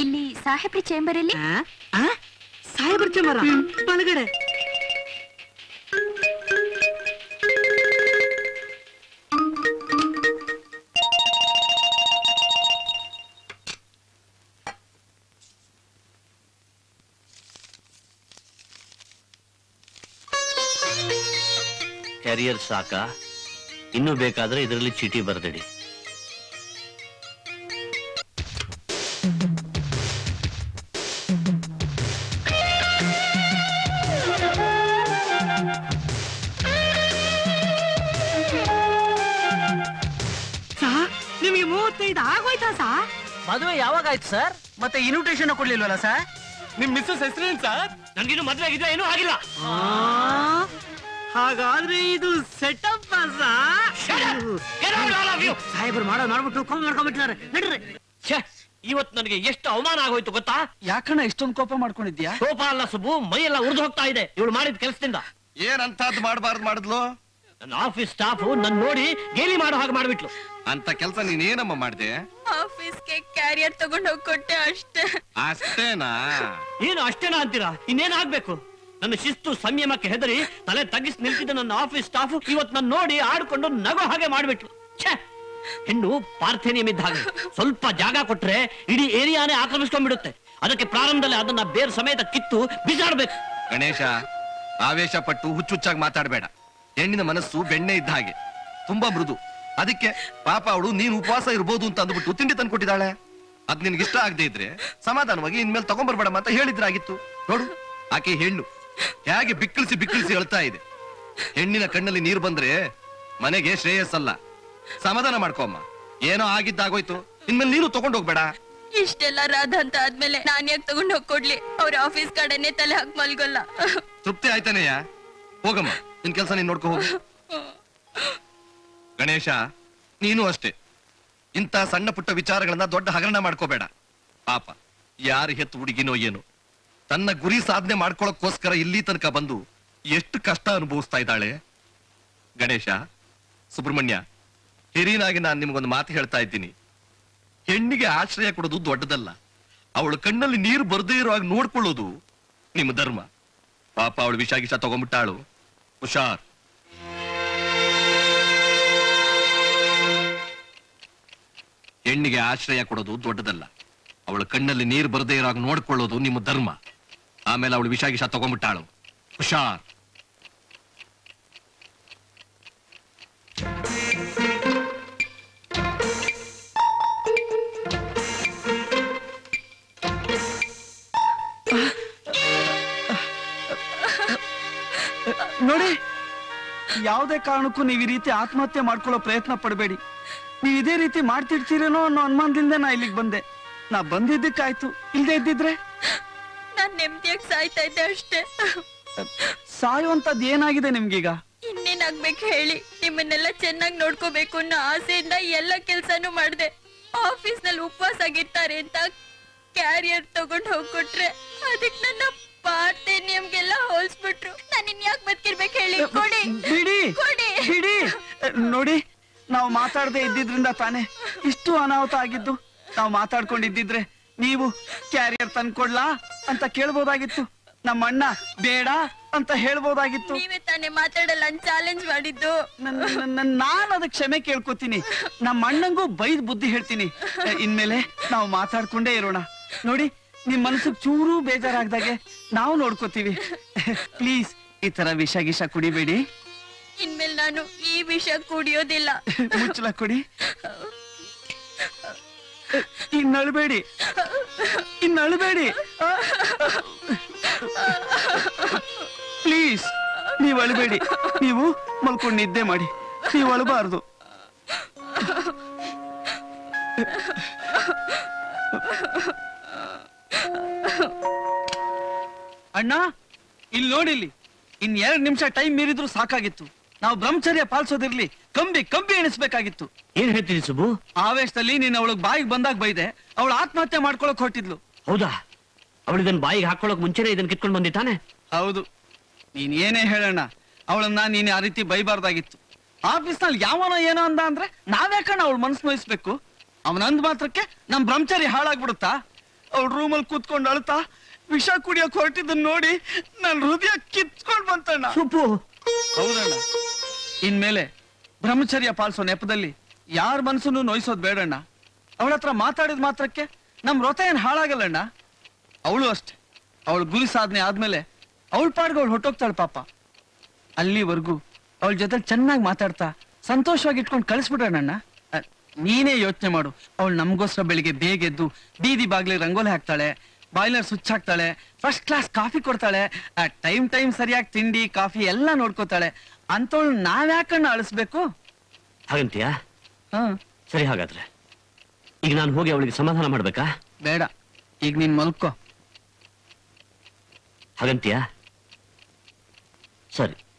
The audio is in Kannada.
ಇಲ್ಲಿ ಸಾಹೇಬ್ರಿ ಚೇಂಬರ್ ಅಲ್ಲಿ ಸಾಹೇಬ್ರ ಚಮರ ಒಳಗಡೆ ಕ್ಯಾರಿಯರ್ ಸಾಕ ಇನ್ನೂ ಬೇಕಾದ್ರೆ ಇದರಲ್ಲಿ ಚೀಟಿ ಬರ್ದಿಡಿ ಸಾ ನಿಮಗೆ ಮೂವತ್ತೈದು ಆಗೋಯ್ತಾ ಸಾ ಮದುವೆ ಯಾವಾಗ ಆಯ್ತು ಸರ್ ಮತ್ತೆ ಇನ್ವಿಟೇಷನ್ ಕೊಡ್ಲಿಲ್ವಲ್ಲ ಸರ್ ನಿಮ್ ಮಿಸ್ಸಸ್ ಹೆಸರೇನ್ ಸರ್ ನನ್ಗಿನ್ನು ಮದ್ವೆ ಆಗಿದ್ರೆ ಏನೂ ಆಗಿಲ್ಲ ಹಾಗಾದ್ರೆ ಇದು ಸೆಟಪ್ ಸಾಹೇಬ್ರು ಮಾಡೋ ಮಾಡ್ಬಿಟ್ಟು ಕೊಂಬ್ ಮಾಡ್ಕೊಂಡ್ಬಿಟ್ಟಿದ್ದಾರೆ ನಡ್ರಿ ಛೇ ಇವತ್ತು ನನಗೆ ಎಷ್ಟು ಅವಮಾನ ಆಗೋಯ್ತು ಗೊತ್ತಾ ಯಾಕಣ್ಣ ಇಷ್ಟೊಂದು ಕೋಪ ಮಾಡ್ಕೊಂಡಿದ್ಯಾ ಕೋಪ ಅಲ್ಲ ಸುಬ್ಬು ಮೈಯೆಲ್ಲ ಉರಿದು ಹೋಗ್ತಾ ಇದೆ ಇವಳು ಮಾಡಿದ ಕೆಲಸದಿಂದ ಏನಂತದ್ ಮಾಡಬಾರ್ದು ಮಾಡಿದ್ಲು ನನ್ನ ಆಫೀಸ್ ಸ್ಟಾಫ್ ನನ್ ನೋಡಿ ಗೇಲಿ ಮಾಡೋ ಹಾಗೆ ಮಾಡ್ಬಿಟ್ಲು ಅಂತ ಕೆಲಸ ನೀನ್ ಏನಮ್ಮ ಮಾಡ್ದೆ ಆಫೀಸ್ಗೆ ಕ್ಯಾರಿಯರ್ ತಗೊಂಡ್ ಹೋಗ್ ಕೊಟ್ಟೆ ಅಷ್ಟೇ ಅಷ್ಟೇನಾ ಏನು ಅಷ್ಟೇನಾ ಅಂತೀರಾ ಇನ್ನೇನ್ ಆಗ್ಬೇಕು ನನ್ನ ಶಿಸ್ತು ಸಂಯಮಕ್ಕೆ ಹೆದರಿ ತಲೆ ತಗ್ಗಿಸಿ ನಿಲ್ತಿದ್ದ ನನ್ನ ಆಫೀಸ್ ಸ್ಟಾಫ್ ಇವತ್ತು ನನ್ನ ನೋಡಿ ಆಡ್ಕೊಂಡು ನಗೋ ಹಾಗೆ ಮಾಡ್ಬಿಟ್ಲು ಛೇ ಹೆಣ್ಣು ಪಾರ್ಥೇನಿಯಂ ಇದ್ದ ಹಾಗೆ ಸ್ವಲ್ಪ ಜಾಗ ಕೊಟ್ರೆ ಇಡೀ ಏರಿಯಾನೇ ಆಕ್ರಮಿಸ್ಕೊಂಡ್ಬಿಡುತ್ತೆ ಅದಕ್ಕೆ ಪ್ರಾರಂಭದಲ್ಲಿ ಅದನ್ನ ಬೇರ್ ಸಮೇತ ಕಿತ್ತು ಬಿಸಾಡ್ಬೇಕು ಗಣೇಶ ಆವೇಶ ಪಟ್ಟು ಹುಚ್ಚುಚ್ಚಾಗಿ ಮಾತಾಡಬೇಡ ಹೆಣ್ಣಿನ ಮನಸ್ಸು ಬೆಣ್ಣೆ ಇದ್ದ ಹಾಗೆ ತುಂಬಾ ಮೃದು ಅದಕ್ಕೆ ಪಾಪ ಅವಳು ನೀನ್ ಉಪವಾಸ ಇರ್ಬೋದು ಅಂತ ಅಂದ್ಬಿಟ್ಟು ತಿಂಡಿ ತಂದ್ಕೊಟ್ಟಿದ್ದಾಳೆ ಅದ್ ನಿನ್ಗೆ ಇಷ್ಟ ಆಗದೆ ಇದ್ರೆ ಸಮಾಧಾನವಾಗಿ ಇನ್ಮೇಲೆ ತಗೊಂಡ್ಬರ್ಬೇಡಮ್ಮ ಅಂತ ಹೇಳಿದ್ರಾಗಿತ್ತು ನೋಡು ಆಕೆ ಹೆಣ್ಣು ಹೇಗೆ ಬಿಕ್ಕಳಿಸಿ ಬಿಕ್ಕಳಿಸಿ ಹೇಳ್ತಾ ಇದೆ ಹೆಣ್ಣಿನ ಕಣ್ಣಲ್ಲಿ ನೀರು ಬಂದ್ರೆ ಮನೆಗೆ ಶ್ರೇಯಸ್ಸಲ್ಲ ಸಮಾಧಾನ ಮಾಡ್ಕೊಮ್ಮ ಏನೋ ಆಗಿದ್ದಾಗೋಯ್ತು ಇನ್ಮೇಲೆ ನೀನು ತಗೊಂಡ್ ಹೋಗ್ಬೇಡ ಇಷ್ಟೆಲ್ಲ ರಾಧ ಅಂತ ಆದ್ಮೇಲೆ ನಾನ್ ಯಾಕೆ ತಗೊಂಡ್ ಹೋಗ್ ಕೊಡ್ಲಿ ಅವ್ರ ಆಫೀಸ್ ಕಡೆನೆ ತಲೆ ಹಾಕ್ ಮಲ್ಗೊಲ್ಲ ತೃಪ್ತಿ ಆಯ್ತಾನೆಯ ಹೋಗಮ್ಮ ನಿನ್ ಕೆಲಸ ನೀನ್ ನೋಡ್ಕೊ ಹೋಗು ಗಣೇಶ ನೀನು ಅಷ್ಟೇ ಇಂಥ ಸಣ್ಣ ಪುಟ್ಟ ವಿಚಾರಗಳನ್ನ ದೊಡ್ಡ ಹಗರಣ ಮಾಡ್ಕೋಬೇಡ ಪಾಪ ಯಾರು ಹೆತ್ತು ಹುಡುಗಿನೋ ಏನು ತನ್ನ ಗುರಿ ಸಾಧನೆ ಮಾಡ್ಕೊಳಕ್ಕೋಸ್ಕರ ಇಲ್ಲಿ ತನಕ ಬಂದು ಎಷ್ಟು ಕಷ್ಟ ಅನುಭವಿಸ್ತಾ ಇದ್ದಾಳೆ ಗಣೇಶ ಸುಬ್ರಹ್ಮಣ್ಯ ಹಿರಿಯನಾಗಿ ನಾನು ನಿಮ್ಗೊಂದು ಮಾತು ಹೇಳ್ತಾ ಇದ್ದೀನಿ ಹೆಣ್ಣಿಗೆ ಆಶ್ರಯ ಕೊಡೋದು ದೊಡ್ಡದಲ್ಲ ಅವಳ ಕಣ್ಣಲ್ಲಿ ನೀರು ಬರದೇ ಇರುವಾಗ ನೋಡ್ಕೊಳ್ಳೋದು ನಿಮ್ಮ ಧರ್ಮ ಪಾಪ ಅವಳು ವಿಷ ಗಿಷ ತಗೊಂಡ್ಬಿಟ್ಟಾಳು ಹುಷಾರ್ ಹೆಣ್ಣಿಗೆ ಆಶ್ರಯ ಕೊಡೋದು ದೊಡ್ಡದಲ್ಲ ಅವಳ ಕಣ್ಣಲ್ಲಿ ನೀರು ಬರದೇ ಇರುವಾಗ ನೋಡ್ಕೊಳ್ಳೋದು ನಿಮ್ಮ ಧರ್ಮ ಆಮೇಲೆ ಅವಳು ವಿಷ ಗಿಷ ತಗೊಂಡ್ಬಿಟ್ಟಾಳು ಹುಷಾರ್ ನೋಡಿ ಯಾವುದೇ ಕಾರಣಕ್ಕೂ ನೀವು ಈ ರೀತಿ ಆತ್ಮಹತ್ಯೆ ಮಾಡ್ಕೊಳ್ಳೋ ಪ್ರಯತ್ನ ಪಡಬೇಡಿ ನೀವು ಇದೇ ರೀತಿ ಮಾಡ್ತಿರ್ತೀರೇನೋ ಅನ್ನೋ ಅನುಮಾನದಿಂದ ನಾ ಇಲ್ಲಿಗೆ ಬಂದೆ ನಾ ಬಂದಿದ್ದಕ್ಕಾಯ್ತು ಇಲ್ದೇ ಇದ್ದಿದ್ರೆ ನಾನ್ ನೆಮ್ಮದಿಯಾಗಿ ಸಾಯ್ತಾ ಇದ್ದೆ ಅಷ್ಟೇ ಸಾಯುವಂತದ್ ಏನಾಗಿದೆ ನಿಮ್ಗೀಗ ಇನ್ನೇನಾಗ್ಬೇಕು ಹೇಳಿ ನಿಮ್ಮನ್ನೆಲ್ಲ ಚೆನ್ನಾಗಿ ನೋಡ್ಕೋಬೇಕು ಅನ್ನೋ ಆಸೆಯಿಂದ ಎಲ್ಲ ಕೆಲ್ಸಾನು ಮಾಡ್ದೆ ಆಫೀಸ್ ನಲ್ಲಿ ಉಪವಾಸ ಆಗಿರ್ತಾರೆ ಅಂತ ಕ್ಯಾರಿಯರ್ ತಗೊಂಡ್ ಹೋಗ್ಕೊಟ್ರೆ ಅದಕ್ ನನ್ನ ಪಾರ್ತೆ ನಿಮ್ಗೆಲ್ಲ ಹೋಲ್ಸ್ಬಿಟ್ರು ನಾನು ಇನ್ಯಾಕ್ ಬದುಕಿರ್ಬೇಕು ಹೇಳಿ ಕೊಡಿ ಬಿಡಿ ಕೊಡಿ ಬಿಡಿ ನೋಡಿ ನಾವು ಮಾತಾಡದೆ ಇದ್ದಿದ್ರಿಂದ ತಾನೇ ಇಷ್ಟು ಅನಾಹುತ ಆಗಿದ್ದು ನಾವು ಮಾತಾಡ್ಕೊಂಡಿದ್ದಿದ್ರೆ ನೀವು ಕ್ಯಾರಿಯರ್ ತಂದ್ಕೊಡ್ಲಾ ಅಂತ ಕೇಳ್ಬೋದಾಗಿತ್ತು ನಮ್ಮ ಅಣ್ಣ ಬೇಡ ಅಂತ ಹೇಳ್ಬೋದಾಗಿತ್ತು ನೀವೇ ತಾನೇ ಮಾತಾಡಲ್ಲ ಅಂತ ಚಾಲೆಂಜ್ ಮಾಡಿದ್ದು ನನ್- ನನ್- ನನ್- ನಾನ್ ಅದಕ್ಕೆ ಕ್ಷಮೆ ಕೇಳ್ಕೊತೀನಿ ನಮ್ಮ ಅಣ್ಣಂಗೂ ಬೈದ್ ಬುದ್ಧಿ ಹೇಳ್ತೀನಿ ಅಹ್, ಇನ್ಮೇಲೆ ನಾವು ಮಾತಾಡ್ಕೊಂಡೇ ಇರೋಣ ನೋಡಿ ನಿಮ್ ಮನಸ್ಸಿಗೆ ಚೂರು ಬೇಜಾರಾಗ್ದಾಗೆ ನಾವು ನೋಡ್ಕೋತೀವಿ ಪ್ಲೀಸ್ ಈ ತರ ವಿಷ ಗಿಷ ಕುಡಿಬೇಡಿ ಇನ್ಮೇಲೆ ನಾನು ಈ ವಿಷ ಕುಡಿಯೋದಿಲ್ಲ ಮುಚ್ಚಲ ಕೊಡಿ ಇನ್ನು ಅಳ್ಬೇಡಿ ಇನ್ನು ಅಳ್ಬೇಡಿ ಪ್ಲೀಸ್ ನೀವು ಅಳ್ಬೇಡಿ ನೀವು ಮಲ್ಕೊಂಡು ನಿದ್ದೆ ಮಾಡಿ ನೀವು ಅಳಬಾರ್ದು ಅಣ್ಣ ಇಲ್ಲಿ ನೋಡಿಲ್ಲಿ ಇನ್ ಎರಡ್ ನಿಮಿಷ ಟೈಮ್ ಮೀರಿದ್ರು ಸಾಕಾಗಿತ್ತು ನಾವು ಬ್ರಹ್ಮಚರ್ಯ ಪಾಲಿಸೋದಿರ್ಲಿ ಕಂಬಿ ಕಂಬಿ ಎಣಿಸ್ಬೇಕಾಗಿತ್ತು ಏನ್ ಹೇಳ್ತೀರಿ ಸುಬ್ಬು ಆವೇಶದಲ್ಲಿ ನೀನ್ ಅವಳಿಗೆ ಬಾಯಿಗೆ ಬಂದಾಗ ಬೈದೆ ಅವಳು ಆತ್ಮಹತ್ಯೆ ಮಾಡ್ಕೊಳಕ್ ಹೊಟ್ಟಿದ್ಲು ಹೌದಾ ಅವಳು ಇದನ್ನ ಬಾಯಿಗೆ ಹಾಕೊಳ್ಳೋಕ್ ಮುಂಚೆನೆ ಇದನ್ನ ಕಿತ್ಕೊಂಡು ಬಂದಿತ್ತಾನೆ ಹೌದು ನೀನ್ ಏನೇ ಹೇಳೋಣ ಅವಳನ್ನ ನೀನ್ ಆ ರೀತಿ ಬೈಬಾರ್ದಾಗಿತ್ತು ಆಫೀಸ್ನಲ್ಲಿ ಯಾವನೋ ಏನೋ ಅಂದ ಅಂದ್ರೆ ನಾವ್ಯಾಕಣ್ಣ ಅವಳು ಮನ್ಸು ನೋಯಿಸ್ಬೇಕು ಅವನ ಅಂದ್ ಮಾತ್ರಕ್ಕೆ ನಮ್ ಬ್ರಹ್ಮಚಾರಿ ಹಾಳಾಗ್ಬಿಡುತ್ತಾ ಅವ್ಳ ರೂಮಲ್ಲಿ ಕೂತ್ಕೊಂಡು ಅಳ್ತಾ ವಿಷ ಕುಡಿಯೋಕ್ ಹೊರಟಿದ್ದನ್ನ ನೋಡಿ ನನ್ ಹೃದಯ ಕಿತ್ಕೊಂಡ್ ಬಂತಣ್ಣ ಸುಬ್ಬು ಹೌದಣ್ಣ ಇನ್ಮೇಲೆ ಬ್ರಹ್ಮಚರ್ಯ ಪಾಲಿಸೋ ನೆಪದಲ್ಲಿ ಯಾರ ಮನಸ್ಸನ್ನು ನೋಯಿಸೋದ್ ಬೇಡಣ್ಣ ಅವಳ ಹತ್ರ ಮಾತಾಡಿದ ಮಾತ್ರಕ್ಕೆ ನಮ್ ವ್ರತ ಏನ್ ಹಾಳಾಗಲ್ಲಣ್ಣ ಅವಳು ಅಷ್ಟೆ ಅವಳು ಗುರಿ ಸಾಧನೆ ಆದ್ಮೇಲೆ ಅವಳ ಪಾಡ್ಗೆ ಅವಳು ಹೊಟ್ಟೋಗ್ತಾಳೆ ಪಾಪ ಅಲ್ಲಿವರೆಗೂ ಅವಳ ಜೊತೆ ಚೆನ್ನಾಗಿ ಮಾತಾಡ್ತಾ ಸಂತೋಷವಾಗಿ ಇಟ್ಕೊಂಡು ಕಳಿಸ್ಬಿಡೋಣ ನೀನೇ ಯೋಚನೆ ಮಾಡು ಅವಳು ನಮಗೋಸ್ಕರ ಬೆಳಿಗ್ಗೆ ಬೇಗ ಎದ್ದು ಬೀದಿ ಬಾಗ್ಲಿ ರಂಗೋಲಿ ಹಾಕ್ತಾಳೆ ಬಾಯ್ಲರ್ ಸ್ವಿಚ್ ಹಾಕ್ತಾಳೆ ಫಸ್ಟ್ ಕ್ಲಾಸ್ ಕಾಫಿ ಕೊಡ್ತಾಳೆ ಟೈಮ್ ಟೈಮ್ ಸರಿಯಾಗಿ ತಿಂಡಿ ಕಾಫಿ ಎಲ್ಲ ನೋಡ್ಕೋತಾಳೆ ಅಂತವಳು ನಾವ್ಯಾಕಣ್ಣ ಅಳಿಸ್ಬೇಕು ಹಾಗಂತೀಯಾ ಹ ಸರಿ ಹಾಗಾದ್ರೆ ಈಗ ನಾನು ಹೋಗಿ ಅವಳಿಗೆ ಸಮಾಧಾನ ಮಾಡ್ಬೇಕಾ ಬೇಡ ಈಗ ನೀನ್ ಮಲ್ಕೋ ಹಾಗಂತೀಯಾ ಸರಿ